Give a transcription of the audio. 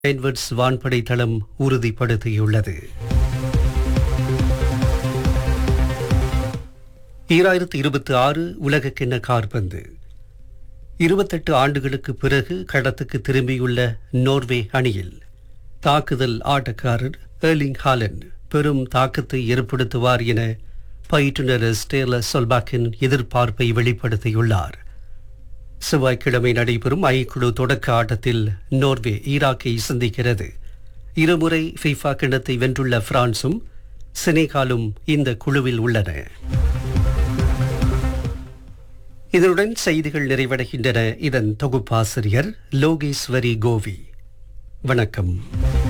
Edwards வான்படை தளம் உறுதிப்படுத்தியுள்ளது ஈராயிரத்து இருபத்தி ஆறு உலகக்கிண்ண கார்பந்து இருபத்தெட்டு ஆண்டுகளுக்கு பிறகு களத்துக்கு திரும்பியுள்ள நோர்வே அணியில் தாக்குதல் ஆட்டக்காரர் ஏர்லிங் ஹாலண்ட் பெரும் தாக்கத்தை ஏற்படுத்துவார் என பயிற்றுனர் ஸ்டேர்ல சொல்பாக்கின் எதிர்பார்ப்பை வெளிப்படுத்தியுள்ளார் செவ்வாய்க்கிழமை நடைபெறும் ஐக்குழு தொடக்க ஆட்டத்தில் நோர்வே ஈராக்கை சந்திக்கிறது இருமுறை ஃபீஃபா கிண்ணத்தை வென்றுள்ள பிரான்சும் செனேகாலும் இந்த குழுவில் உள்ளன இதனுடன் செய்திகள் நிறைவடைகின்றன இதன் தொகுப்பாசிரியர் லோகேஸ்வரி கோவி வணக்கம்